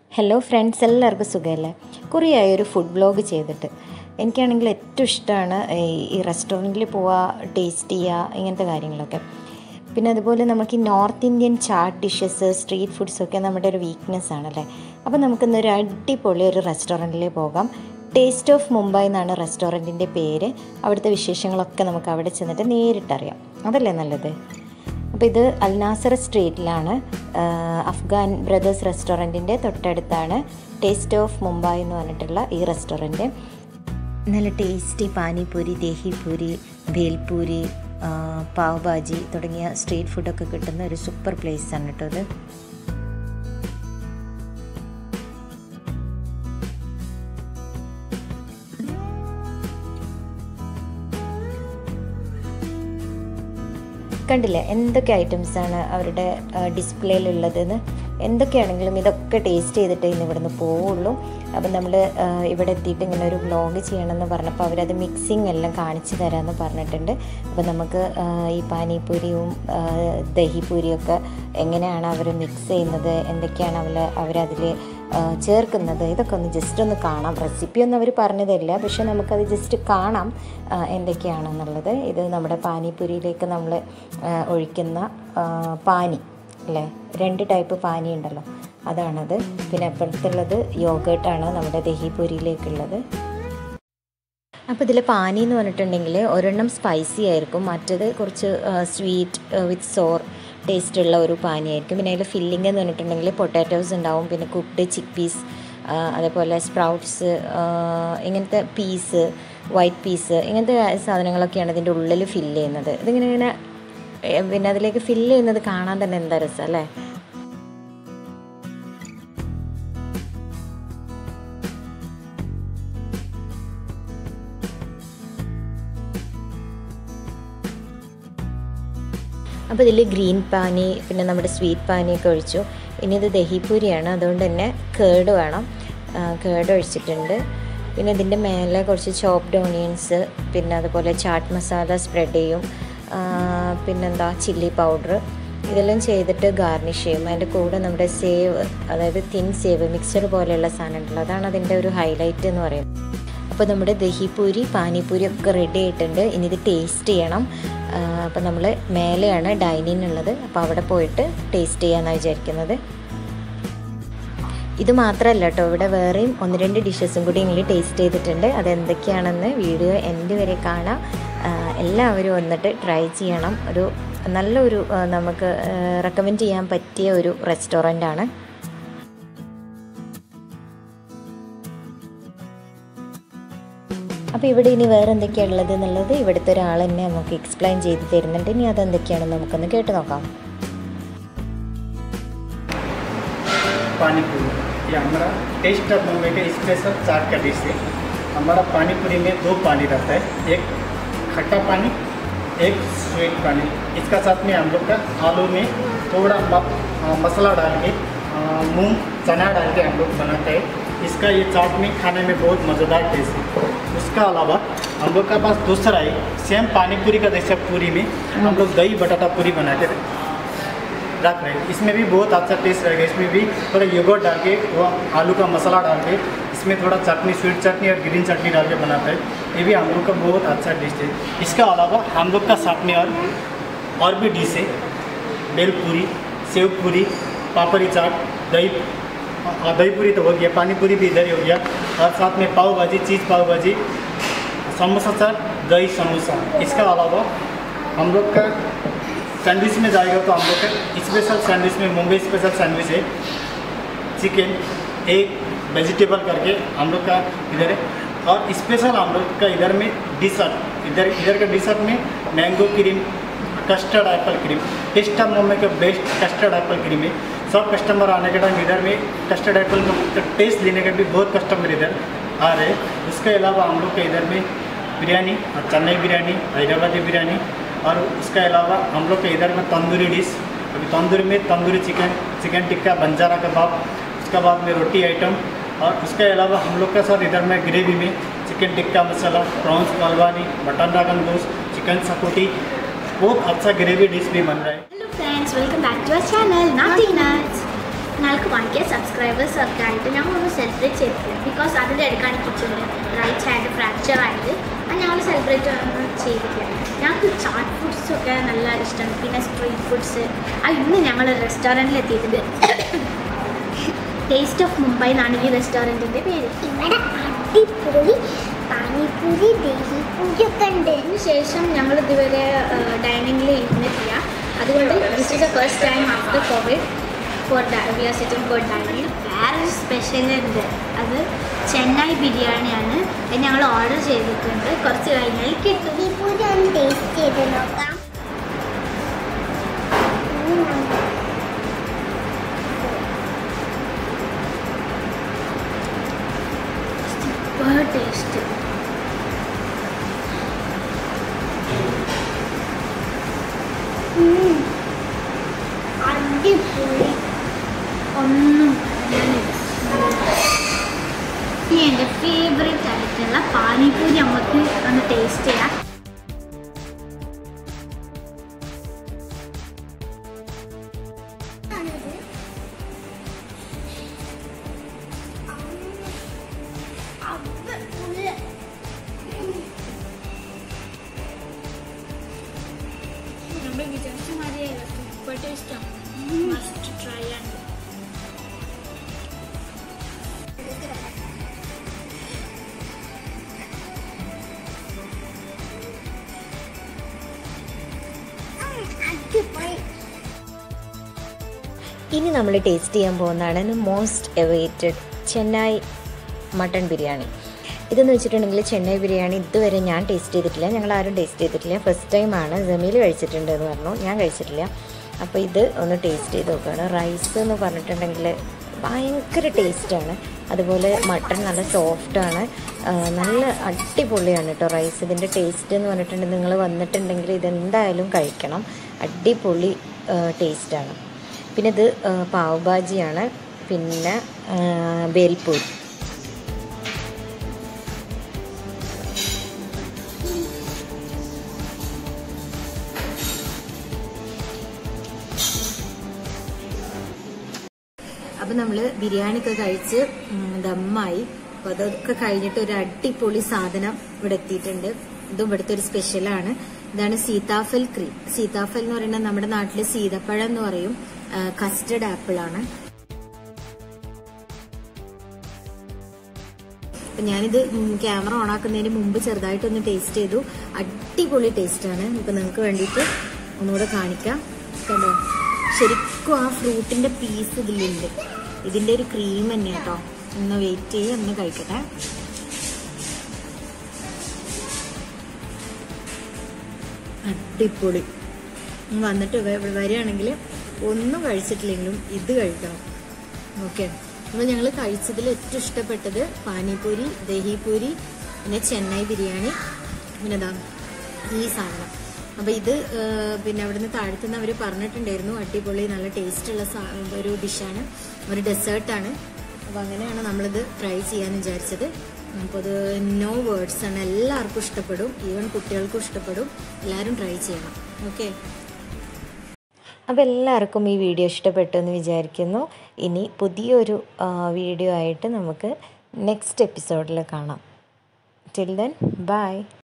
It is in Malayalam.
ഹലോ ഫ്രണ്ട്സ് എല്ലാവർക്കും സുഖമല്ലേ കുറേയായി ഒരു ഫുഡ് വ്ലോഗ് ചെയ്തിട്ട് എനിക്കാണെങ്കിൽ ഏറ്റവും ഇഷ്ടമാണ് ഈ റെസ്റ്റോറൻറ്റിൽ പോവുക ടേസ്റ്റ് ചെയ്യുക ഇങ്ങനത്തെ കാര്യങ്ങളൊക്കെ പിന്നെ അതുപോലെ നമുക്ക് ഈ north Indian chaat dishes street ഫുഡ്സൊക്കെ നമ്മുടെ ഒരു വീക്ക്നെസ് ആണല്ലേ അപ്പോൾ നമുക്കിന്നൊരു അടിപൊളി ഒരു റെസ്റ്റോറൻറ്റിൽ പോകാം ടേസ്റ്റ് ഓഫ് മുംബൈ എന്നാണ് റെസ്റ്റോറൻറ്റിൻ്റെ പേര് അവിടുത്തെ വിശേഷങ്ങളൊക്കെ നമുക്ക് അവിടെ ചെന്നിട്ട് നേരിട്ടറിയാം അതല്ലേ നല്ലത് അപ്പോൾ ഇത് അൽനാസർ സ്ട്രീറ്റിലാണ് അഫ്ഗാൻ ബ്രദേഴ്സ് റെസ്റ്റോറൻറ്റിൻ്റെ തൊട്ടടുത്താണ് ടേസ്റ്റ് ഓഫ് മുംബൈ എന്ന് പറഞ്ഞിട്ടുള്ള ഈ റെസ്റ്റോറൻറ്റ് നല്ല ടേസ്റ്റി പാനിപൂരി ദേഹിപൂരി ഭേൽപൂരി പാവ് ഭാജി തുടങ്ങിയ സ്ട്രീറ്റ് ഫുഡൊക്കെ കിട്ടുന്ന ഒരു സൂപ്പർ പ്ലേസ് ആണ് കേട്ടോ ഇത് കണ്ടില്ലേ എന്തൊക്കെ ഐറ്റംസാണ് അവരുടെ ഡിസ്പ്ലേയിലുള്ളതെന്ന് എന്തൊക്കെയാണെങ്കിലും ഇതൊക്കെ ടേസ്റ്റ് ചെയ്തിട്ടേ ഇന്ന് ഇവിടുന്ന് പോവുള്ളൂ അപ്പം നമ്മൾ ഇവിടെ എത്തിയിട്ട് ഇങ്ങനെ ഒരു വ്ലോഗ് ചെയ്യണമെന്ന് പറഞ്ഞപ്പോൾ അവരത് മിക്സിങ് എല്ലാം കാണിച്ചു തരാമെന്ന് പറഞ്ഞിട്ടുണ്ട് അപ്പോൾ നമുക്ക് ഈ പാനിപൂരിയും ദഹിപൂരിയൊക്കെ എങ്ങനെയാണ് അവർ മിക്സ് ചെയ്യുന്നത് എന്തൊക്കെയാണ് അവർ അവരതിൽ ചേർക്കുന്നത് ഇതൊക്കെ ഒന്ന് ജസ്റ്റ് ഒന്ന് കാണാം റെസിപ്പി ഒന്നും അവർ പറഞ്ഞു തരില്ല പക്ഷെ നമുക്കത് ജസ്റ്റ് കാണാം എന്തൊക്കെയാണെന്നുള്ളത് ഇത് നമ്മുടെ പാനിപൂരിയിലേക്ക് നമ്മൾ ഒഴിക്കുന്ന പാനി അല്ലേ രണ്ട് ടൈപ്പ് പാനി ഉണ്ടല്ലോ അതാണത് പിന്നെ അപ്പുറത്തുള്ളത് യോഗേട്ടാണ് നമ്മുടെ ദഹിപൂരിയിലേക്കുള്ളത് അപ്പോൾ ഇതിൽ പാനി എന്ന് പറഞ്ഞിട്ടുണ്ടെങ്കിൽ ഒരെണ്ണം സ്പൈസി ആയിരിക്കും മറ്റത് കുറച്ച് സ്വീറ്റ് വിത്ത് സോർ ടേസ്റ്റ് ഉള്ള ഒരു പാനിയായിരിക്കും പിന്നെ അതിൽ ഫില്ലിംഗ് എന്ന് പറഞ്ഞിട്ടുണ്ടെങ്കിൽ പൊട്ടാറ്റോസ് ഉണ്ടാവും പിന്നെ കുക്ക്ഡ് ചിക്ക് പീസ് അതേപോലെ സ്പ്രൗട്ട്സ് ഇങ്ങനത്തെ പീസ് വൈറ്റ് പീസ് ഇങ്ങനത്തെ സാധനങ്ങളൊക്കെയാണ് ഇതിൻ്റെ ഉള്ളിൽ ഫില്ല് ചെയ്യുന്നത് ഇതിങ്ങനെ ഇങ്ങനെ പിന്നെ അതിലേക്ക് ഫില്ല് ചെയ്യുന്നത് കാണാൻ തന്നെ എന്താ രസം അല്ലേ അപ്പോൾ ഇതിൽ ഗ്രീൻ പാനി പിന്നെ നമ്മുടെ സ്വീറ്റ് പാനിയൊക്കെ ഒഴിച്ചു ഇനി ഇത് ദഹിപൂരിയാണ് അതുകൊണ്ട് തന്നെ കേട് വേണം കേട് ഒഴിച്ചിട്ടുണ്ട് പിന്നെ ഇതിൻ്റെ മേലെ കുറച്ച് ചോപ്ഡ് ഓണിയൻസ് പിന്നെ അതുപോലെ ചാട്ട് മസാല സ്പ്രെഡ് ചെയ്യും പിന്നെന്താ ചില്ലി പൗഡർ ഇതെല്ലാം ചെയ്തിട്ട് ഗാർണിഷ് ചെയ്യും അതിൻ്റെ കൂടെ നമ്മുടെ സേവ് അതായത് തിൻ സേവ് മിക്സർ പോലെയുള്ള സാധനം ഉണ്ടല്ലോ അതാണ് അതിൻ്റെ ഒരു ഹൈലൈറ്റ് എന്ന് പറയുന്നത് അപ്പോൾ നമ്മുടെ ദഹിപൂരി പാനിപൂരി ഒക്കെ റെഡി ആയിട്ടുണ്ട് ഇനി ഇത് ടേസ്റ്റ് ചെയ്യണം അപ്പോൾ നമ്മൾ മേലെയാണ് ഡൈനിങ് ഉള്ളത് അപ്പോൾ അവിടെ പോയിട്ട് ടേസ്റ്റ് ചെയ്യാമെന്നാണ് വിചാരിക്കുന്നത് ഇത് മാത്രമല്ല കേട്ടോ ഇവിടെ വേറെയും ഒന്ന് രണ്ട് ഡിഷസും കൂടി നിങ്ങൾ ടേസ്റ്റ് ചെയ്തിട്ടുണ്ട് അതെന്തൊക്കെയാണെന്ന് വീഡിയോ എൻ്റെ വരെ കാണാം എല്ലാവരും വന്നിട്ട് ട്രൈ ചെയ്യണം ഒരു നല്ലൊരു നമുക്ക് റെക്കമെൻഡ് ചെയ്യാൻ പറ്റിയ ഒരു റെസ്റ്റോറൻ്റ് ആണ് അപ്പോൾ ഇവിടെ ഇനി വേറെ എന്തൊക്കെയാണ് ഉള്ളത് എന്നുള്ളത് ഇവിടുത്തെ ഒരാൾ തന്നെ നമുക്ക് എക്സ്പ്ലെയിൻ ചെയ്ത് തരുന്നുണ്ട് ഇനി അതെന്തൊക്കെയാണെന്ന് നമുക്കൊന്ന് കേട്ട് നോക്കാം पानीपुरी ये हमारा टेस्ट ऑफ मुंबई का स्पेशल चाट का डिश है हमारा पानीपुरी में दो पानी रहता है एक खट्टा पानी एक स्वीट पानी इसका साथ में हम लोग का आलू में थोड़ा मसाला डाल के मूंग चना डाल के हम लोग बनाते हैं इसका ये चाट में खाने में बहुत मज़ेदार टेस्ट है उसका अलावा हम लोग का पास दूसरा है सेम पानीपुरी का जैसे पूरी में हम लोग दही बटाटा पूरी बना के रख रहे हैं इसमें भी बहुत अच्छा टेस्ट रहेगा इसमें भी थोड़ा योगर्ट डाल के वो आलू का मसाला डाल के इसमें थोड़ा चटनी स्वीट चटनी और ग्रीन चटनी डाल के बनाते हैं ये भी हम लोग का बहुत अच्छा डिश है इसके अलावा हम लोग का साथ में और और भी डिश है बेल पूरी सेव पूरी पापड़ी चाट दही दही पूरी तो हो गया पानी पूरी भी इधर ही हो गया और साथ में पाव भाजी चीज़ पाव भाजी समोसा चाट दही समोसा इसके अलावा हम लोग का सैंडविच में जाएगा तो हम लोग का स्पेशल सैंडविच में मुंबई स्पेशल सैंडविच है चिकन एक वेजिटेबल करके हम लोग का इधर है और स्पेशल हम लोग का इधर में डिसर्ट इधर इधर का डिसर्ट में mango cream custard apple cream taste of Mumbai का बेस्ट कस्टर्ड एप्पल क्रीम है सब कस्टमर आने के टाइम इधर में कस्टर्ड एप्पल का टेस्ट लेने का भी बहुत कस्टमर इधर आ रहे हैं उसके अलावा हम लोग का इधर में बिरयानी और चेन्नई बिरयानी हैदराबादी बिरयानी और उसके अलावा हम लोग के इधर में तंदूरी डिश अभी तंदूरी में तंदूरी चिकन चिकन टिक्का बंजारा कबाब उसके बाद में रोटी आइटम और उसके अलावा हम लोग का साथ इधर में ग्रेवी में chicken tikka masala prawns Malvani mutton dragon गोश्त चिकन सकोटी बहुत अच्छा ग्रेवी डिश भी बन रहा है Hello friends, welcome back to our channel Naughty Nuts. ഞങ്ങൾക്ക് വാങ്ങിക്കുക സബ്സ്ക്രൈബേഴ്സ് ഒക്കെ ആയിട്ട് ഞങ്ങളൊന്ന് സെലിബ്രേറ്റ് ചെയ്തിട്ടില്ല ബിക്കോസ് അതിൻ്റെ അടുക്കാണ് കിച്ചണിൽ റൈറ്റ് ഹാൻഡ് ഫ്രാക്ചർ ആയത് അത് ഞങ്ങൾ സെലിബ്രേറ്റ് ഒന്നും ചെയ്തിട്ടില്ല ഞങ്ങൾക്ക് ചാട്ട് ഫുഡ്സ് ഒക്കെ നല്ല ഇഷ്ടമാണ് പിന്നെ സ്ട്രീറ്റ് ഫുഡ്സ് ആ ഇന്ന് ഞങ്ങൾ റെസ്റ്റോറൻറ്റിൽ എത്തിയിട്ടുണ്ട് ടേസ്റ്റ് ഓഫ് മുംബൈ എന്നാണ് ഈ റെസ്റ്റോറൻറ്റിൻ്റെ പേര് ഇവിടെ അടിപൊളി പാനിപ്പൂരി ദഹിപ്പൂരി ഒക്കെ ഉണ്ട് അതിന് ശേഷം ഞങ്ങൾ ഇതുവരെ ഡൈനിങ്ങിൽ ഇരുന്നിട്ടില്ല അതുകൊണ്ട് this is a first time after covid for we are sitting for dining വേറൊരു സ്പെഷ്യൽ ഉണ്ട് അത് ചെന്നൈ ബിരിയാണിയാണ് അത് ഞങ്ങൾ ഓർഡർ ചെയ്തിട്ടുണ്ട് കുറച്ച് കഴിഞ്ഞാൽ കിട്ടും ദഹിപ്പൂരി ഒന്ന് ടേസ്റ്റ് ചെയ്ത് നോക്കാം ഉം. സൂപ്പർ ടേസ്റ്റ് ഉം. അടിപൊളി ഒന്നും പറയാനില്ല. ഇനി എൻ്റെ ഫേവറേറ്റ് ആയിട്ടുള്ള പാനിപൂരി നമുക്ക് ഒന്ന് ടേസ്റ്റ് ചെയ്യാം നമ്മൾ വിചാരിച്ച മാതിരിയല്ല സൂപ്പർ ടേസ്റ്റാണ് മസ്റ്റ് ട്രൈ ആണ് അടിപൊളി ഇനി നമ്മൾ ടേസ്റ്റ് ചെയ്യാൻ പോകുന്നതാണ് most awaited Chennai mutton biryani ഇതെന്ന് വെച്ചിട്ടുണ്ടെങ്കിൽ ചെന്നൈ ബിരിയാണി ഇതുവരെ ഞാൻ ടേസ്റ്റ് ചെയ്തിട്ടില്ല ഞങ്ങൾ ആരും ടേസ്റ്റ് ചെയ്തിട്ടില്ല ഫസ്റ്റ് ടൈമാണ് ജമീൽ കഴിച്ചിട്ടുണ്ട് എന്ന് പറഞ്ഞു ഞാൻ കഴിച്ചിട്ടില്ല അപ്പോൾ ഇത് ഒന്ന് ടേസ്റ്റ് ചെയ്ത് നോക്കുകയാണ് റൈസ് എന്ന് പറഞ്ഞിട്ടുണ്ടെങ്കിൽ ഭയങ്കര ടേസ്റ്റാണ് അതുപോലെ മട്ടൺ നല്ല സോഫ്റ്റാണ് നല്ല അടിപൊളിയാണ് കേട്ടോ റൈസ് ഇതിൻ്റെ ടേസ്റ്റ് എന്ന് പറഞ്ഞിട്ടുണ്ടെങ്കിൽ നിങ്ങൾ വന്നിട്ടുണ്ടെങ്കിൽ ഇതെന്തായാലും കഴിക്കണം അടിപൊളി ടേസ്റ്റാണ് പിന്നെ ഇത് ആ, പാവ് ഭാജിയാണ് പിന്നെ ആ, ബേൽപൂരി അപ്പം നമ്മൾ ബിരിയാണിയൊക്കെ കഴിച്ച് ഉം, ദമ്മായി അപ്പോൾ അതൊക്കെ കഴിഞ്ഞിട്ട് ഒരു അടിപൊളി സാധനം ഇവിടെ എത്തിയിട്ടുണ്ട് ഇതും ഇവിടുത്തെ ഒരു സ്പെഷ്യലാണ് ഇതാണ് സീതാഫൽ ക്രീം സീതാഫൽ എന്ന് പറയുന്നത് നമ്മുടെ നാട്ടിൽ സീതപ്പഴം എന്ന് പറയും കസ്റ്റർഡ് ആപ്പിൾ ആണ് അപ്പൊ ഞാനിത് ക്യാമറ ഓൺ ആക്കുന്നതിന് മുമ്പ് ചെറുതായിട്ടൊന്ന് ടേസ്റ്റ് ചെയ്തു അടിപൊളി ടേസ്റ്റാണ് ഇപ്പൊ നിങ്ങൾക്ക് വേണ്ടിയിട്ട് ഒന്നുകൂടെ കാണിക്കാം കണ്ടോ ശരിക്കും ആ ഫ്രൂട്ടിന്റെ പീസ് ഇതിലുണ്ട് ഇതിന്റെ ഒരു ക്രീം തന്നെ കേട്ടോ ഒന്ന് വെയിറ്റ് ചെയ്ത് ഒന്ന് കഴിക്കട്ടെ അടിപൊളി ഉം വന്നിട്ട് വ- വരികയാണെങ്കിൽ ഒന്നും കഴിച്ചിട്ടില്ലെങ്കിലും ഇത് കഴിക്കണം ഓക്കെ അപ്പോൾ ഞങ്ങൾ കഴിച്ചതിൽ ഏറ്റവും ഇഷ്ടപ്പെട്ടത് പാനിപൂരി ദഹിപൂരി പിന്നെ ചെന്നൈ ബിരിയാണി പിന്നെ ഇതാ ഈ സാധനം അപ്പോൾ ഇത് ആ, പിന്നെ അവിടുന്ന് താഴത്തുനിന്ന് അവർ പറഞ്ഞിട്ടുണ്ടായിരുന്നു അടിപൊളി നല്ല ടേസ്റ്റുള്ള സാ- ഒരു ഡിഷാണ് ഒരു ഡെസേർട്ടാണ് അപ്പോൾ അങ്ങനെയാണ് നമ്മളിത് ട്രൈ ചെയ്യാൻ വിചാരിച്ചത് അപ്പോൾ അത് നോ വേർഡ്സ് ആണ് എല്ലാവർക്കും ഇഷ്ടപ്പെടും ഈവൻ കുട്ടികൾക്കും ഇഷ്ടപ്പെടും എല്ലാവരും ട്രൈ ചെയ്യണം ഓക്കെ അപ്പോൾ എല്ലാവർക്കും ഈ വീഡിയോ ഇഷ്ടപ്പെട്ടു എന്ന് വിചാരിക്കുന്നു ഇനി പുതിയൊരു ആ, വീഡിയോ ആയിട്ട് നമുക്ക് നെക്സ്റ്റ് എപ്പിസോഡിൽ കാണാം ടിൽ ദെൻ ബൈ